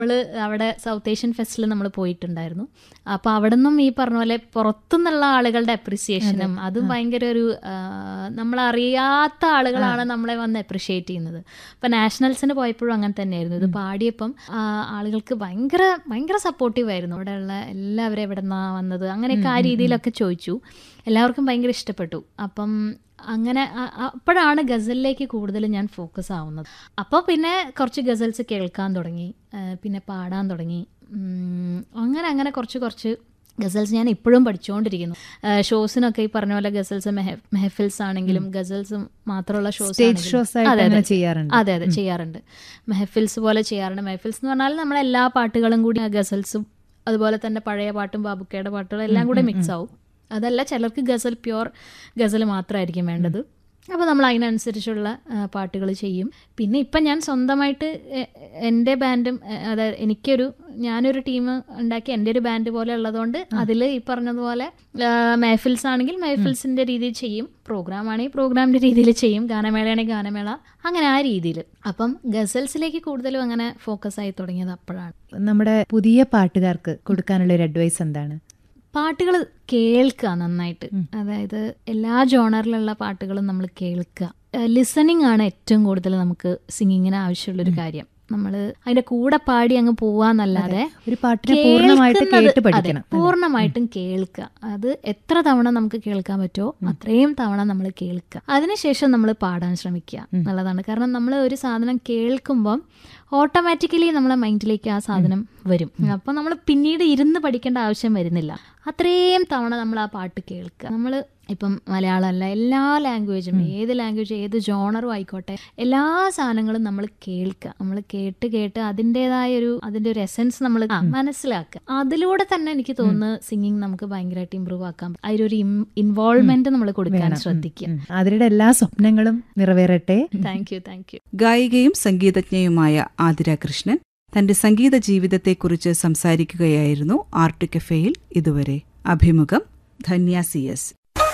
നമ്മൾ അവിടെ south Asian ഫെസ്റ്റിൽ നമ്മൾ പോയിട്ടുണ്ടായിരുന്നു അപ്പോൾ അവിടെ നിന്നും ഈ പറഞ്ഞ പോലെ പുറത്തുനിന്നുള്ള ആളുകളുടെ അപ്രിസിയേഷനും അതും ഭയങ്കര ഒരു ആ, നമ്മളറിയാത്ത ആളുകളാണ് നമ്മളെ വന്ന് അപ്രിഷിയേറ്റ് ചെയ്യുന്നത് ഇപ്പം നാഷണൽസിന് പോയപ്പോഴും അങ്ങനെ തന്നെയായിരുന്നു ഇത് പാടിയപ്പം ആ, ആളുകൾക്ക് ഭയങ്കര ഭയങ്കര സപ്പോർട്ടീവ് ആയിരുന്നു അവിടെയുള്ള എല്ലാവരും എവിടെ നിന്നാണ് വന്നത് അങ്ങനെയൊക്കെ ആ രീതിയിലൊക്കെ ചോദിച്ചു എല്ലാവർക്കും ഭയങ്കര ഇഷ്ടപ്പെട്ടു അപ്പം അങ്ങനെ അ- അ- അപ്പോഴാണ് ഗസലിലേക്ക് കൂടുതൽ ഞാൻ ഫോക്കസ് ആവുന്നത് അപ്പോൾ പിന്നെ കുറച്ച് ഗസൽസ് കേൾക്കാൻ തുടങ്ങി ആ, പിന്നെ പാടാൻ തുടങ്ങി ഉം, അങ്ങനെ അങ്ങനെ കുറച്ച് കുറച്ച് ഗസൽസ് ഞാൻ ഇപ്പോഴും പഠിച്ചുകൊണ്ടിരിക്കുന്നു ആ, ഷോസിനൊക്കെ ഈ പറഞ്ഞ പോലെ ഗസൽസ് മെഹ മെഹഫിൽസ് ആണെങ്കിലും ഗസൽസ് മാത്രമുള്ള ഷോസ് സ്റ്റേജ് ഷോസ് ആയിട്ട് അങ്ങനെ ചെയ്യാറുണ്ട് അതെ അതെ ചെയ്യാറുണ്ട് മെഹഫിൽസ് പോലെ ചെയ്യാറുണ്ട് മെഹഫിൽസ് എന്ന് പറഞ്ഞാൽ നമ്മൾ എല്ലാ പാട്ടുകളും കൂടി ഗസൽസും അതുപോലെ തന്നെ പഴയ പാട്ടും ബാബുക്കയുടെ പാട്ടുകളും എല്ലാം കൂടെ മിക്സ് ആവും അതല്ല ചിലർക്ക് ഗസൽ പ്യുവർ ഗസൽ മാത്രമായിരിക്കും വേണ്ടത് അപ്പോൾ നമ്മൾ അതിനനുസരിച്ചുള്ള പാട്ടുകൾ ചെയ്യും പിന്നെ ഇപ്പം ഞാൻ സ്വന്തമായിട്ട് എ- എൻ്റെ ബാൻഡും എ, അതായത് എനിക്കൊരു ഞാനൊരു ടീം ഉണ്ടാക്കി എൻ്റെ ഒരു ബാൻഡ് പോലെ ഉള്ളതുകൊണ്ട് അതിൽ ഈ പറഞ്ഞതുപോലെ മെഹഫിൽസ് ആണെങ്കിൽ മെഹഫിൽസിൻ്റെ രീതിയിൽ ചെയ്യും പ്രോഗ്രാം ആണെങ്കിൽ പ്രോഗ്രാമിൻ്റെ രീതിയിൽ ചെയ്യും ഗാനമേളയാണെങ്കിൽ ഗാനമേള അങ്ങനെ ആ രീതിയിൽ അപ്പം ഗസൽസിലേക്ക് കൂടുതലും അങ്ങനെ ഫോക്കസ് ആയി തുടങ്ങിയത് അപ്പോഴാണ് നമ്മുടെ പുതിയ പാട്ടുകാർക്ക് കൊടുക്കാനുള്ള ഒരു അഡ്വൈസ് എന്താണ് പാട്ടുകൾ കേൾക്കുക നന്നായിട്ട് അതായത് എല്ലാ ജോണറിലുള്ള പാട്ടുകളും നമ്മൾ കേൾക്കുക ലിസണിങ് ആണ് ഏറ്റവും കൂടുതൽ നമുക്ക് സിംഗിങ്ങിന് ആവശ്യമുള്ളൊരു കാര്യം നമ്മൾ അതിന്റെ കൂടെ പാടി അങ്ങ് പോവാന്നല്ലാതെ ഒരു പാട്ടിനെ പൂർണ്ണമായിട്ട് കേൾക്കുന്നത്- കേട്ട് അതെ, പഠിക്കണം പൂർണ്ണമായിട്ടും കേൾക്കുക അത് എത്ര തവണ നമുക്ക് കേൾക്കാൻ പറ്റുമോ അത്രയും തവണ നമ്മൾ കേൾക്കുക അതിനുശേഷം നമ്മൾ പാടാൻ ശ്രമിക്കുക എന്നുള്ളതാണ് കാരണം നമ്മൾ ഒരു സാധനം കേൾക്കുമ്പം ഓട്ടോമാറ്റിക്കലി നമ്മളെ മൈൻഡിലേക്ക് ആ സാധനം വരും അപ്പം നമ്മൾ പിന്നീട് ഇരുന്ന് പഠിക്കേണ്ട ആവശ്യം വരുന്നില്ല അത്രയും തവണ നമ്മൾ ആ പാട്ട് കേൾക്കുക നമ്മൾ ഇപ്പം മലയാളമല്ല എല്ലാ ലാംഗ്വേജും ഏത് ലാംഗ്വേജ് ഏത് ജോണറും ആയിക്കോട്ടെ എല്ലാ സാധനങ്ങളും നമ്മൾ കേൾക്കുക നമ്മൾ കേട്ട് കേട്ട് അതിൻ്റെതായ ഒരു അതിൻ്റെ ഒരു എസൻസ് നമ്മൾ മനസ്സിലാക്കുക അതിലൂടെ തന്നെ എനിക്ക് തോന്നുന്നു സിംഗിങ് നമുക്ക് ഭയങ്കരമായിട്ട് ഇമ്പ്രൂവ് ആക്കാൻ പറ്റും. അതിലൊരു ഇൻവോൾവ്മെന്റ് നമ്മൾ കൊടുക്കാൻ ശ്രദ്ധിക്കുക ഉം. അവരുടെ എല്ലാ സ്വപ്നങ്ങളും നിറവേറട്ടെ താങ്ക് യു താങ്ക് യു ഗായികയും സംഗീതജ്ഞയുമായ ആതിര കൃഷ്ണൻ തന്റെ സംഗീത ജീവിതത്തെക്കുറിച്ച് സംസാരിക്കുകയായിരുന്നു ആർട്ട് കഫേയിൽ ഇതുവരെ അഭിമുഖം Dhanya C S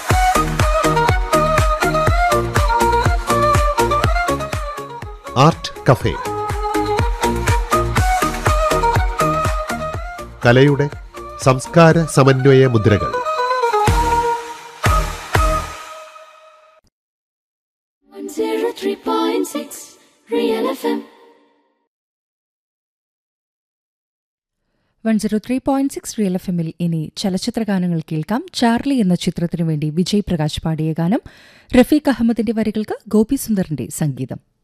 art cafe കലയുടെ സംസ്കാര സമന്വയ മുദ്രകൾ One zero three point six Real FM. One zero three point six real F എമ്മിൽ ഇനി ചലച്ചിത്ര ഗാനങ്ങൾ കേൾക്കാം ചാർലി എന്ന ചിത്രത്തിനു വേണ്ടി വിജയ് പ്രകാശ് പാടിയ ഗാനം റഫീഖ് അഹമ്മദിന്റെ വരികൾക്ക് ഗോപി സുന്ദറിന്റെ സംഗീതം